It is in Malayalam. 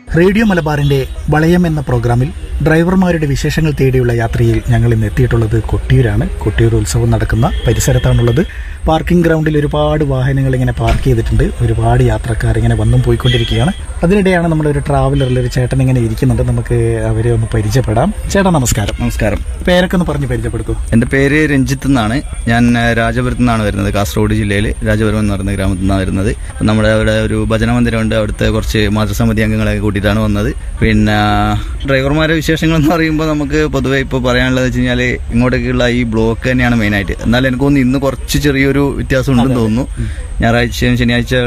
റേഡിയോ മലബാറിന്റെ വളയം എന്ന പ്രോഗ്രാമിൽ ഡ്രൈവർമാരുടെ വിശേഷങ്ങൾ തേടിയുള്ള യാത്രയിൽ ഞങ്ങൾ ഇന്ന് എത്തിയിട്ടുള്ളത് കൊട്ടിയൂരാണ് കൊട്ടിയൂർ ഉത്സവം നടക്കുന്ന പരിസരത്താണുള്ളത് പാർക്കിംഗ് ഗ്രൗണ്ടിൽ ഒരുപാട് വാഹനങ്ങൾ ഇങ്ങനെ പാർക്ക് ചെയ്തിട്ടുണ്ട് ഒരുപാട് യാത്രക്കാർ ഇങ്ങനെ വന്നും പോയിക്കൊണ്ടിരിക്കുകയാണ് അതിനിടെയാണ് നമ്മളൊരു ട്രാവലറിൽ ഒരു ചേട്ടൻ ഇങ്ങനെ ഇരിക്കുന്നുണ്ട് നമുക്ക് അവരെ ഒന്ന് പരിചയപ്പെടാം ചേട്ടാ നമസ്കാരം നമസ്കാരം പേരൊക്കെ ഒന്ന് പറഞ്ഞ് പരിചയപ്പെടുത്തൂ എൻ്റെ പേര് രഞ്ജിത്ത് എന്നാണ് ഞാൻ ആ, രാജപുരത്ത് നിന്നാണ് വരുന്നത് കാസർഗോഡ് ജില്ലയിൽ രാജപുരം എന്ന് പറയുന്ന ഗ്രാമത്തിൽ നിന്നാണ് വരുന്നത് അപ്പം നമ്മുടെ അവിടെ ഒരു ഭജന മന്ദിരമുണ്ട് അവിടുത്തെ കുറച്ച് മാതൃസമിതി അംഗങ്ങളെ കൂട്ടിയിട്ടാണ് വന്നത് പിന്നെ ഡ്രൈവർമാരുടെ വിശേഷങ്ങൾ എന്ന് പറയുമ്പോൾ നമുക്ക് പൊതുവെ ഇപ്പോൾ പറയാനുള്ളത് വെച്ച് കഴിഞ്ഞാൽ ഇങ്ങോട്ടേക്കുള്ള ഈ ബ്ലോക്ക് തന്നെയാണ് മെയിനായിട്ട് എന്നാൽ എനിക്ക് തോന്നുന്നു ഇന്ന് കുറച്ച് ചെറിയൊരു വ്യത്യാസം ഉണ്ടെന്ന് തോന്നുന്നു ഞായറാഴ്ചയും ശനിയാഴ്ച